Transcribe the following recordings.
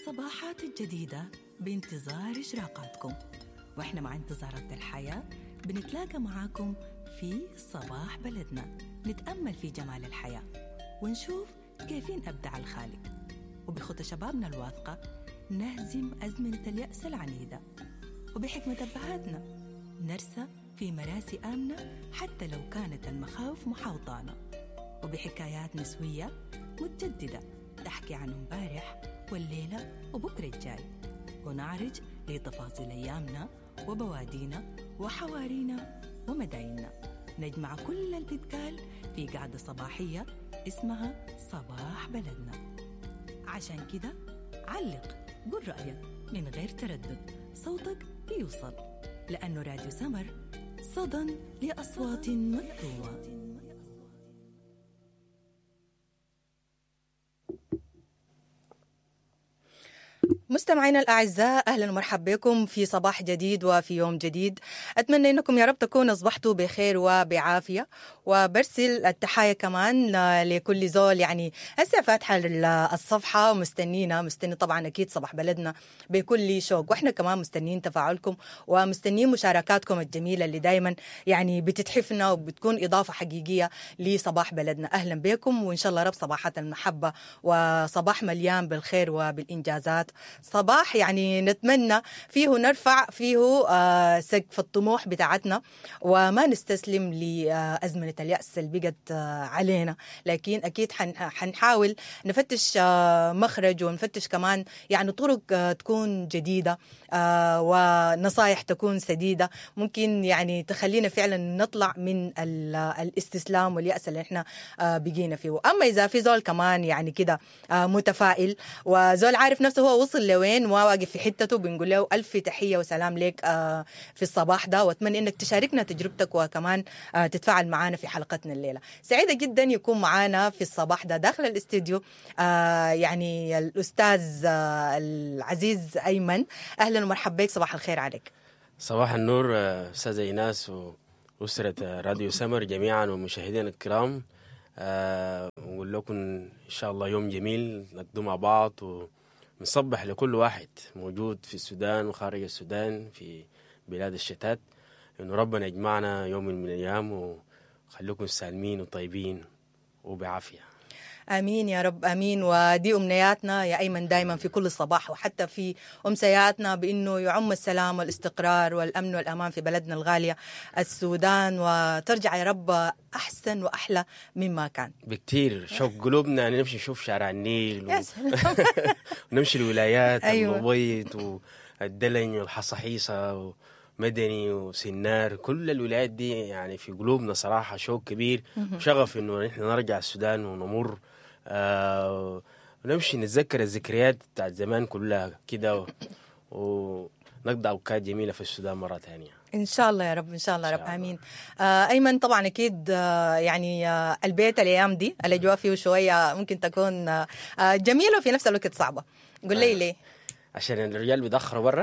الصباحات الجديدة بانتظار إشراقاتكم وإحنا مع انتظارات الحياة بنتلاقى معاكم في صباح بلدنا نتأمل في جمال الحياة ونشوف كيفين أبدع الخالق وبخطى شبابنا الواثقة نهزم أزمنة اليأس العنيدة وبحكمة أبهاتنا نرسى في مراسي آمنة حتى لو كانت المخاوف محاوطانا وبحكايات نسوية متجددة تحكي عن امبارح والليلة وبكرة الجاي ونعرج لتفاصيل أيامنا وبوادينا وحوارينا ومدايننا نجمع كل اللي بيتقال في قعدة صباحية اسمها صباح بلدنا عشان كده علق قل رأيك من غير تردد صوتك بيوصل لأنه راديو سمر صدى لأصوات مكتومة مستمعينا الاعزاء اهلا ومرحبا بكم في صباح جديد وفي يوم جديد اتمنى انكم يا رب تكونوا اصبحتوا بخير وبعافيه وبرسل التحايا كمان لكل زول يعني هسه فاتحه الصفحه ومستنينا مستني طبعا اكيد صباح بلدنا بكل شوق واحنا كمان مستنيين تفاعلكم ومستنيين مشاركاتكم الجميله اللي دائما يعني بتتحفنا وبتكون اضافه حقيقيه لصباح بلدنا اهلا بكم وان شاء الله رب صباحات المحبه وصباح مليان بالخير وبالانجازات صباح يعني نتمنى فيه نرفع فيه آه سقف الطموح بتاعتنا وما نستسلم لأزمنة اليأس اللي بقت آه علينا لكن أكيد حنحاول نفتش آه مخرج ونفتش كمان يعني طرق تكون جديدة ونصايح تكون سديدة ممكن يعني تخلينا فعلا نطلع من الاستسلام واليأس اللي احنا بقينا فيه أما إذا في زول كمان يعني كده متفائل وزول عارف نفسه هو وصل لوين وواقف في حتته بنقول له ألف تحية وسلام لك في الصباح ده وأتمنى إنك تشاركنا تجربتك وكمان تتفاعل معنا في حلقتنا الليلة سعيدة جدا يكون معنا في الصباح ده داخل الاستديو يعني الأستاذ العزيز أيمن أهلا ومرحبا بك صباح الخير عليك صباح النور أستاذة إيناس وأسرة راديو سمر جميعا ومشاهدينا الكرام أه ونقول لكم إن شاء الله يوم جميل نقضوا مع بعض ونصبح لكل واحد موجود في السودان وخارج السودان في بلاد الشتات إنه ربنا يجمعنا يوم من الأيام وخليكم سالمين وطيبين وبعافية امين يا رب امين ودي امنياتنا يا ايمن دائما في كل صباح وحتى في امسياتنا بانه يعم السلام والاستقرار والامن والامان في بلدنا الغاليه السودان وترجع يا رب احسن واحلى مما كان بكتير شوق قلوبنا يعني نمشي نشوف شارع النيل و... ونمشي الولايات أيوة. المبيض والدلن والحصحيصه مدني وسنار كل الولايات دي يعني في قلوبنا صراحة شوق كبير وشغف إنه نحن نرجع السودان ونمر آه ونمشي نتذكر الذكريات بتاعت زمان كلها كده و... ونقضي أوقات جميلة في السودان مرة ثانية ان شاء الله يا رب ان شاء الله يا رب امين آه ايمن طبعا اكيد آه يعني آه البيت الايام دي الاجواء فيه شويه ممكن تكون آه جميله وفي نفس الوقت صعبه قول لي ليه عشان الرجال بيدخروا برا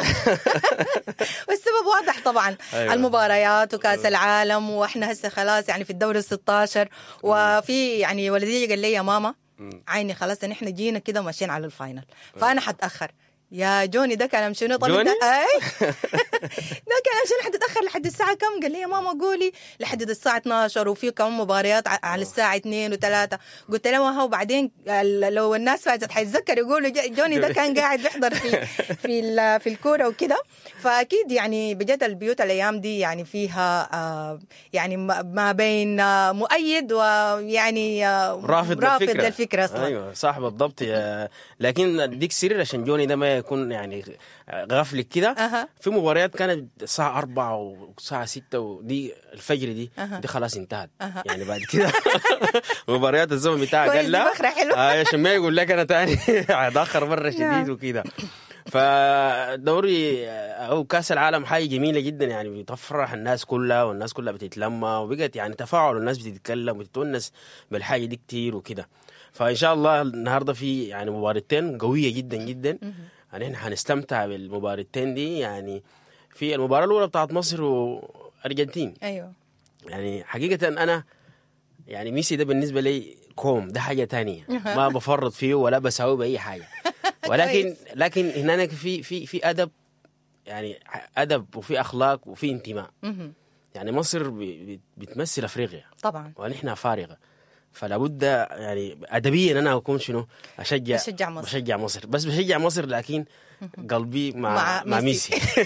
والسبب واضح طبعا أيوة. المباريات وكاس العالم واحنا هسه خلاص يعني في الدور ال 16 وفي يعني ولدي قال لي يا ماما عيني خلاص نحن جينا كده ماشيين على الفاينل فانا حتاخر يا جوني ده كلام شنو طب جوني؟ اي ده كلام شنو حتتاخر لحد الساعه كم قال لي يا ماما قولي لحد الساعه 12 وفي كمان مباريات على الساعه 2 و3 قلت لها هو بعدين لو الناس فازت حيتذكر يقولوا جوني ده كان قاعد بيحضر في في في الكوره وكده فاكيد يعني بجد البيوت الايام دي يعني فيها آه يعني ما بين آه مؤيد ويعني آه رافض, رافض للفكرة, للفكره اصلا ايوه صح بالضبط لكن اديك سر عشان جوني ده ما يكون يعني غافلك كده أه. في مباريات كانت الساعة أربعة والساعة ستة ودي الفجر دي أه. دي خلاص انتهت أه. يعني بعد كده مباريات الزمن بتاعها كويس قال دي لا فخرة حلوة. آه عشان ما يقول لك أنا تاني هتأخر مرة شديد وكده فدوري او كاس العالم حاجه جميله جدا يعني بتفرح الناس كلها والناس كلها بتتلمى وبقت يعني تفاعل والناس بتتكلم وتتونس بالحاجه دي كتير وكده فان شاء الله النهارده في يعني مباراتين قويه جدا جدا يعني احنا هنستمتع بالمباراتين دي يعني في المباراه الاولى بتاعت مصر وارجنتين ايوه يعني حقيقه انا يعني ميسي ده بالنسبه لي كوم ده حاجه تانية ما بفرط فيه ولا بساوي باي حاجه ولكن كويس. لكن هناك في في في ادب يعني ادب وفي اخلاق وفي انتماء مهم. يعني مصر ب- ب- بتمثل افريقيا طبعا ونحن فارغه فلا بد يعني ادبيا انا اكون شنو اشجع بشجع مصر. بشجع مصر بس بشجع مصر لكن قلبي مع مع مع, ميسي. ميسي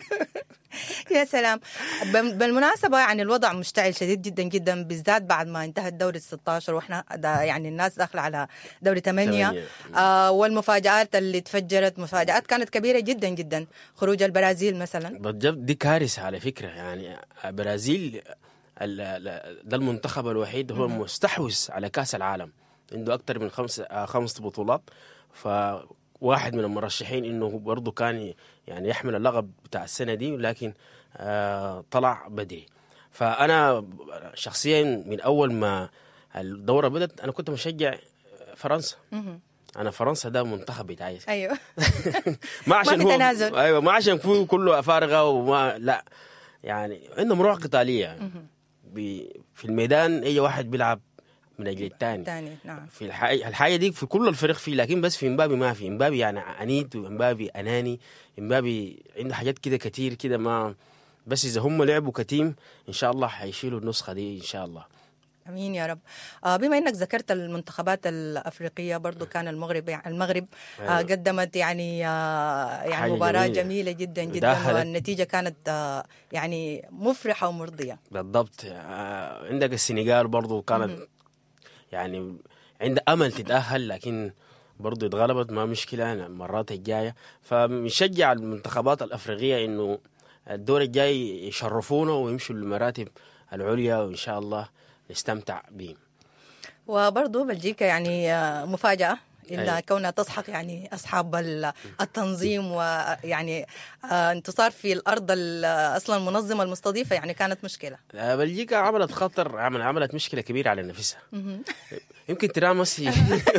يا سلام بال- بالمناسبة يعني الوضع مشتعل شديد جدا جدا بالذات بعد ما انتهى الدوري ال 16 واحنا دا يعني الناس داخلة على دوري 8 تمانية. آه والمفاجآت اللي تفجرت مفاجآت كانت كبيرة جدا جدا خروج البرازيل مثلا بالضبط دي كارثه على فكره يعني البرازيل ال- ال- ده المنتخب الوحيد هو مستحوذ على كاس العالم عنده اكثر من خمس آه، خمس بطولات فواحد من المرشحين انه برضه كان يعني يحمل اللقب بتاع السنه دي لكن آه، طلع بدري فانا شخصيا من اول ما الدوره بدات انا كنت مشجع فرنسا مهم. انا فرنسا ده منتخب بتاعي ايوه ما عشان في هو تنازل. ايوه ما عشان فيه كله فارغه وما لا يعني عندهم روح قتاليه يعني بي في الميدان اي واحد بيلعب من اجل الثاني ثاني نعم في الحاجة, الحاجه دي في كل الفريق فيه لكن بس في امبابي ما في امبابي يعني عنيد وامبابي اناني امبابي عنده حاجات كده كتير كده ما بس اذا هم لعبوا كتيم ان شاء الله حيشيلوا النسخه دي ان شاء الله امين يا رب آه بما انك ذكرت المنتخبات الافريقيه برضو كان المغرب المغرب آه أيوة. قدمت يعني آه يعني حاجة مباراه جميلة. جميله جدا جدا وداخلت. والنتيجه كانت آه يعني مفرحه ومرضيه بالضبط آه، عندك السنغال برضو كانت يعني عندها امل تتاهل لكن برضو اتغلبت ما مشكله المرات الجايه فبنشجع المنتخبات الافريقيه انه الدور الجاي يشرفونا ويمشوا للمراتب العليا وان شاء الله نستمتع بهم وبرضو بلجيكا يعني آه مفاجاه إلا أيوة. كونها تسحق يعني أصحاب ال- التنظيم ويعني آه انتصار في الأرض ال- أصلا المنظمة المستضيفة يعني كانت مشكلة آه، بلجيكا عملت خطر عمل عملت مشكله كبيره على نفسها يمكن ترى ميسي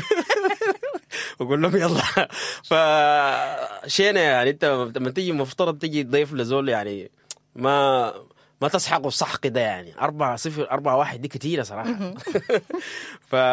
وقول لهم يلا فشينا يعني انت لما تيجي مفترض تجي تضيف لزول يعني ما ما تسحقوا السحق ده يعني 4 0 4 1 دي كثيره صراحه ف